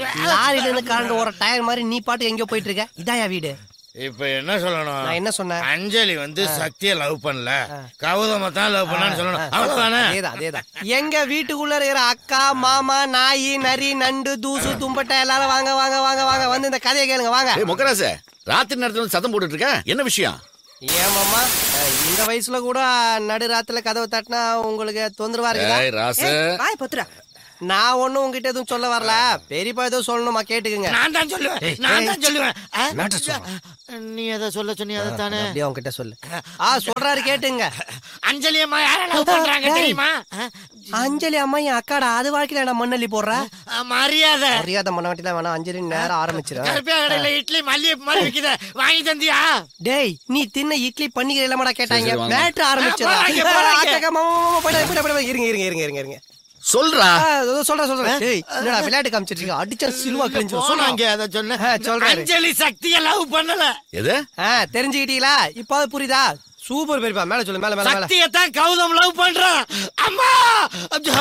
லாரில இருந்து கரண்ட் ஒரு டயர் மாதிரி நீ பாட்டு எங்கேயோ போயிட்டு இருக்க இதாயா வீடு இப்ப என்ன சொல்லணும் நான் என்ன சொன்னேன் அஞ்சலி வந்து சக்திய லவ் பண்ணல கௌதம தான் லவ் பண்ணான்னு சொல்லணும் அவ்வளவுதானே அதேதான் அதேதான் எங்க வீட்டுக்குள்ள இருக்கிற அக்கா மாமா நாய் நரி நண்டு தூசு தும்பட்டை எல்லாரும் வாங்க வாங்க வாங்க வாங்க வந்து இந்த கதையை கேளுங்க வாங்க ஏய் முக்கராச ராத்திரி நேரத்துல வந்து சத்தம் போட்டுட்டு இருக்க என்ன விஷயம் ஏன் மாமா அஹ், இந்த வயசுல கூட நடு ராத்துல கதவை தட்டினா உங்களுக்கு தொந்தரவா இருக்குதா ஏய் ராசு வாய் பொத்துறா நான் ஒண்ணும் உங்ககிட்ட எதுவும் சொல்ல வரல பெரியப்பா ஏதோ சொல்லணுமா கேட்டுக்குங்க நான் தான் சொல்லுவேன் நான் தான் சொல்லுவேன் ஆ? மேட்டர் சொல்லுங்க. நீ எதை சொல்ல சொன்னி அதை தானே அப்படியே உங்ககிட்ட சொல்லு ஆ சொல்றாரு கேட்டுங்க அஞ்சலி அம்மா யார லவ் பண்றாங்க ஏய். தெரியுமா ஆ? அஞ்சலி அம்மா என் அக்காடா அது வாழ்க்கையில நான் மண்ணள்ளி போடுற ஆ, மரியாதை மரியாதை பண்ண வேண்டியதான் வேணாம் அஞ்சலி நேரம் ஆரம்பிச்சிடும் கருப்பியா கடையில இட்லி மல்லிகை மாதிரி விக்குத வாங்கி தந்தியா டேய் நீ தின்ன இட்லி பன்னிக்கை இல்லமாடா கேட்டாங்க சரி, வாங்க. மேட்ரு ஆரம்பிச்சிடும் போறாங்க, போறாங்க. இருங்க இருங்க இருங்க இருங்க இருங்க சொல்றா ஆ, இதோ சொல்றேன் சொல்றேன் டேய் என்னடா விளையாட்டு காமிச்சிட்டு இருக்க அடிச்சா சிலுவா கிழிஞ்சு சொன்னாங்க அதை சொன்ன ஆ, சொல்றாரு. அஞ்சலி சக்திய லவ் பண்ணல எது ஆ தெரிஞ்சுக்கிட்டீங்களா இப்போ அது புரியுதா சூப்பர் பெரியப்பா மேல சொல்லு மேல மேல மேல சக்திய தான் கௌதம் லவ் பண்றான் அம்மா அச்சோ.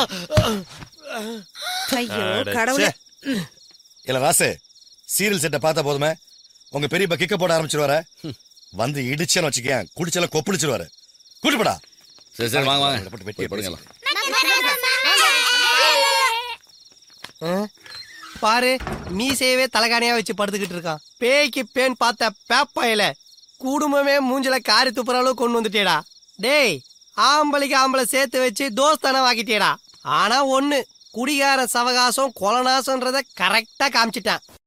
ஐயோ கடவுளே இல்ல ராசு சீரியல் செட்டை பார்த்தா போதுமே உங்க பெரியப்பா கிக்க போட ஆரம்பிச்சிருவாரு வந்து இடிச்சேன்னு வச்சுக்கேன் குடிச்செல்லாம் கொப்பளிச்சிருவாரு கூட்டுப்படா சரி சரி வாங்க வாங்க போட்டு வெட்டி போய் படுங்கலாம் ஆ? பாரு மீசையவே தலகாணியா வச்சு படுத்துக்கிட்டு இருக்கான் பேய்க்கு பேன் பார்த்த பேப்பாயில குடும்பமே மூஞ்சில காரி துப்புற அளவுக்கு கொண்டு வந்துட்டேடா டேய் ஆம்பளைக்கு ஆம்பளை சேர்த்து வச்சு தோஸ்தானம் ஆக்கிட்டேடா ஆனா ஒண்ணு குடிகார சவகாசம் கொலநாசன்றத கரெக்டா காமிச்சிட்டான்